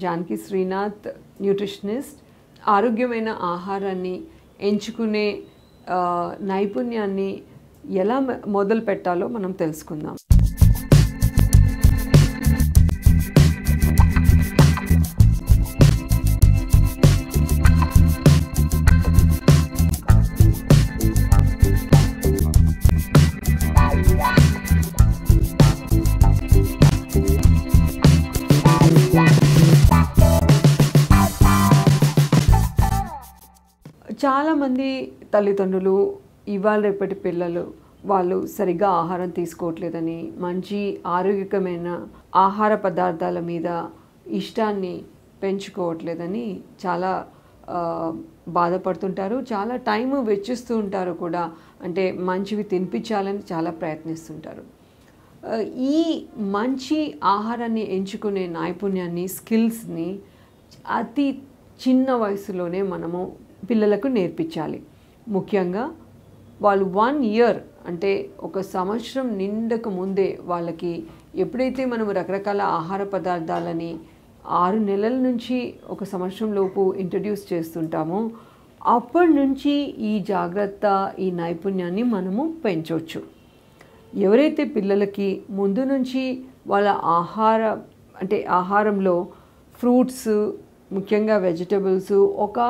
Janaki Srinath nutritionist ఆరోగ్యమైన ఆహారాన్ని ఎంచుకునే ఆ, నైపుణ్యాన్ని ఎలా మొ- మొదలు పెట్టాలో మనం తెలుసుకుందాం చాలామంది తల్లిదండ్రులు ఇవాళ రేపటి పిల్లలు వాళ్ళు సరిగ్గా ఆహారం తీసుకోవట్లేదని మంచి ఆరోగ్యకరమైన ఆహార పదార్థాల మీద ఇష్టాన్ని పెంచుకోవట్లేదని చాలా ఆ, బాధపడుతుంటారు చాలా టైం వెచ్చిస్తూ ఉంటారు కూడా అంటే మంచివి తినిపించాలని చాలా ప్రయత్నిస్తుంటారు ఆ, ఈ మంచి ఆహారాన్ని ఎంచుకునే నైపుణ్యాన్ని స్కిల్స్ని అతి చిన్న వయసులోనే మనము పిల్లలకు నేర్పించాలి ముఖ్యంగా వాళ్ళు వన్ ఇయర్ అంటే ఒక సంవత్సరం నిండక ముందే వాళ్ళకి ఎప్పుడైతే మనం రకరకాల ఆహార పదార్థాలని ఆరు నెలల నుంచి ఒక సంవత్సరం లోపు ఇంట్రడ్యూస్ చేస్తుంటామో అప్పటి నుంచి ఈ జాగ్రత్త ఈ నైపుణ్యాన్ని మనము పెంచవచ్చు ఎవరైతే పిల్లలకి ముందు నుంచి వాళ్ళ ఆహార అంటే ఆహారంలో ఫ్రూట్స్ ముఖ్యంగా వెజిటబుల్స్ ఒక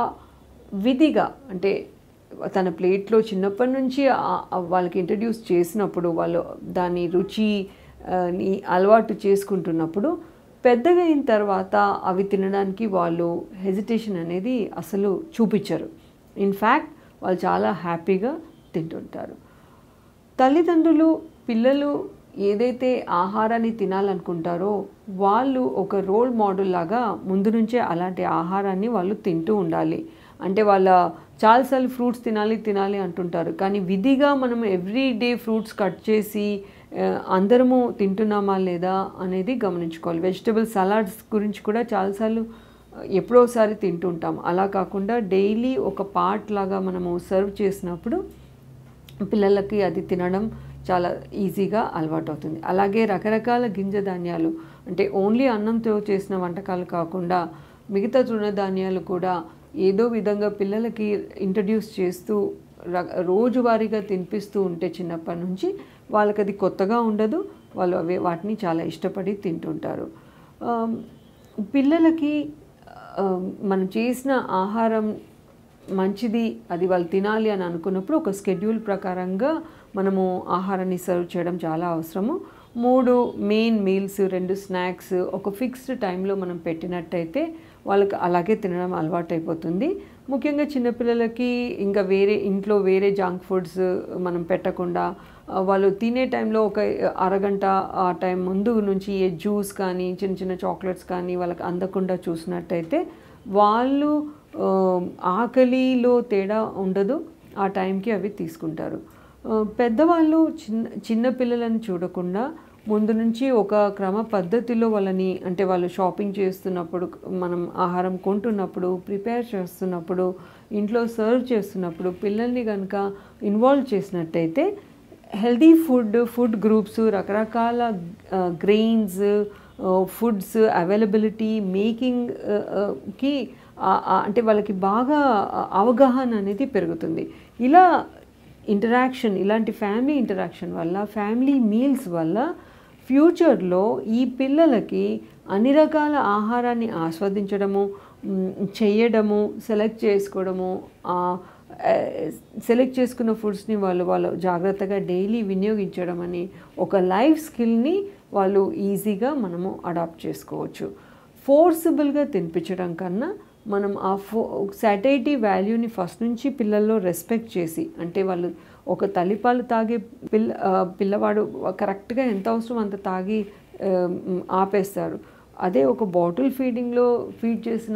విధిగా అంటే తన ప్లేట్లో చిన్నప్పటి నుంచి ఆ- ఆ వాళ్ళకి ఇంట్రడ్యూస్ చేసినప్పుడు వాళ్ళు దాని రుచి ఆ, ని అలవాటు చేసుకుంటున్నప్పుడు పెద్దగా అయిన తర్వాత అవి తినడానికి వాళ్ళు హెజిటేషన్ అనేది అసలు చూపించరు ఇన్ఫ్యాక్ట్ వాళ్ళు చాలా హ్యాపీగా తింటుంటారు తల్లిదండ్రులు పిల్లలు ఏదైతే ఆహారాన్ని తినాలనుకుంటారో వాళ్ళు ఒక రోల్ మోడల్ లాగా ముందు నుంచే అలాంటి ఆహారాన్ని వాళ్ళు తింటూ ఉండాలి అంటే వాళ్ళ చాలాసార్లు ఫ్రూట్స్ తినాలి తినాలి అంటుంటారు కానీ విధిగా మనం ఎవ్రీ డే ఫ్రూట్స్ కట్ చేసి ఆ, అందరము తింటున్నామా లేదా అనేది గమనించుకోవాలి వెజిటబుల్ సలాడ్స్ గురించి కూడా చాలాసార్లు ఎప్పుడో ఒకసారి తింటుంటాం అలా కాకుండా డైలీ ఒక పార్ట్ లాగా మనము సర్వ్ చేసినప్పుడు పిల్లలకి అది తినడం చాలా ఈజీగా అలవాటు అవుతుంది అలాగే రకరకాల గింజ ధాన్యాలు అంటే ఓన్లీ అన్నంతో చేసిన వంటకాలు కాకుండా మిగతా తృణధాన్యాలు కూడా ఏదో విధంగా పిల్లలకి ఇంట్రడ్యూస్ చేస్తూ ర- రోజువారీగా తినిపిస్తూ ఉంటే చిన్నప్పటి నుంచి వాళ్ళకి అది కొత్తగా ఉండదు వాళ్ళు అవి వాటిని చాలా ఇష్టపడి తింటుంటారు ఆమ్, పిల్లలకి ఆ, మనం చేసిన ఆహారం మంచిది అది వాళ్ళు తినాలి అని అనుకున్నప్పుడు ఒక స్కెడ్యూల్ ప్రకారంగా మనము ఆహారాన్ని సర్వ్ చేయడం చాలా అవసరము మూడు మెయిన్ మీల్స్ రెండు స్నాక్స్ ఒక ఫిక్స్డ్ టైంలో మనం పెట్టినట్టయితే వాళ్ళకి అలాగే తినడం అలవాటు అయిపోతుంది ముఖ్యంగా చిన్నపిల్లలకి ఇంకా వేరే ఇంట్లో వేరే జంక్ ఫుడ్స్ మనం పెట్టకుండా ఆ, వాళ్ళు తినే టైంలో ఒక అరగంట ఆ టైం ముందు నుంచి ఏ జ్యూస్ కానీ చిన్న చిన్న చాక్లెట్స్ కానీ వాళ్ళకి అందకుండా చూసినట్టయితే వాళ్ళు ఆ, ఆకలిలో తేడా ఉండదు ఆ టైంకి అవి తీసుకుంటారు ఆ, పెద్దవాళ్ళు చిన్న చిన్న పిల్లలను చూడకుండా ముందు నుంచి ఒక క్రమ పద్ధతిలో వాళ్ళని అంటే వాళ్ళు షాపింగ్ చేస్తున్నప్పుడు మనం ఆహారం కొంటున్నప్పుడు ప్రిపేర్ చేస్తున్నప్పుడు ఇంట్లో సర్వ్ చేస్తున్నప్పుడు పిల్లల్ని కనుక ఇన్వాల్వ్ చేసినట్టయితే హెల్దీ ఫుడ్ ఫుడ్ గ్రూప్స్ రకరకాల గ్రెయిన్స్ ఫుడ్స్ అవైలబిలిటీ మేకింగ్ కి ఆ- ఆ- అంటే వాళ్ళకి బాగా అవగాహన అనేది పెరుగుతుంది ఇలా ఇంటరాక్షన్ ఇలాంటి ఫ్యామిలీ ఇంటరాక్షన్ వల్ల ఫ్యామిలీ మీల్స్ వల్ల ఫ్యూచర్లో ఈ పిల్లలకి అన్ని రకాల ఆహారాన్ని ఆస్వాదించడము మ్, చేయడము సెలెక్ట్ చేసుకోవడము ఆ, ఆ, సెలెక్ట్ చేసుకున్న ఫుడ్స్ని వాళ్ళు వాళ్ళు జాగ్రత్తగా డైలీ వినియోగించడం అని ఒక లైఫ్ స్కిల్ని వాళ్ళు ఈజీగా మనము అడాప్ట్ చేసుకోవచ్చు ఫోర్సిబుల్గా తినిపించడం కన్నా మనం ఆ ఫో సాటైటీ వాల్యూని ఫస్ట్ నుంచి పిల్లల్లో రెస్పెక్ట్ చేసి అంటే వాళ్ళు ఒక తల్లిపాలు తాగే పిల్ల ఆ, పిల్లవాడు కరెక్ట్గా ఎంత అవసరం అంత తాగి ఆ, మ్, ఆపేస్తారు అదే ఒక బాటిల్ ఫీడింగ్లో ఫీడ్ చేసిన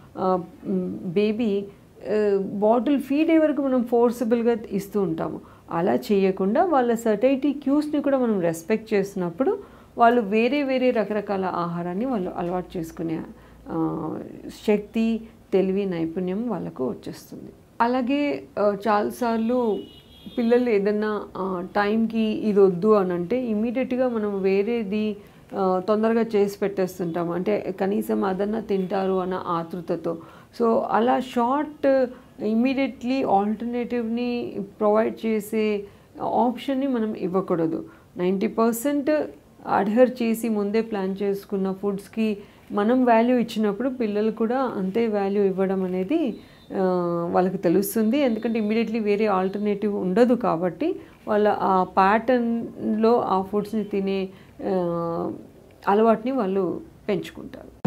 బేబీ బాటిల్ ఫీడ్ అయ్యే వరకు మనం ఫోర్సిబుల్గా ఇస్తూ ఉంటాము అలా చేయకుండా వాళ్ళ సర్టైటీ క్యూస్ని కూడా మనం రెస్పెక్ట్ చేసినప్పుడు వాళ్ళు వేరే వేరే రకరకాల ఆహారాన్ని వాళ్ళు అలవాటు చేసుకునే ఆ, శక్తి తెలివి నైపుణ్యం వాళ్ళకు వచ్చేస్తుంది అలాగే ఆ, చాలాసార్లు పిల్లలు ఏదన్నా ఆ, టైంకి ఇది వద్దు అని అంటే ఇమీడియట్గా మనం వేరేది ఆ, తొందరగా చేసి పెట్టేస్తుంటాం అంటే కనీసం అదన్నా తింటారు అన్న ఆతృతతో సో అలా షార్ట్ ఇమీడియట్లీ ఆల్టర్నేటివ్ని ప్రొవైడ్ చేసే ఆప్షన్ని మనం ఇవ్వకూడదు నైంటీ పర్సెంట్ అడ్హర్ చేసి ముందే ప్లాన్ చేసుకున్న ఫుడ్స్కి మనం వాల్యూ ఇచ్చినప్పుడు పిల్లలు కూడా అంతే వాల్యూ ఇవ్వడం అనేది ఆ, వాళ్ళకి తెలుస్తుంది ఎందుకంటే ఇమీడియట్లీ వేరే ఆల్టర్నేటివ్ ఉండదు కాబట్టి వాళ్ళ ఆ ప్యాటర్న్లో ఆ ఫుడ్స్ని తినే ఆ, అలవాటుని వాళ్ళు పెంచుకుంటారు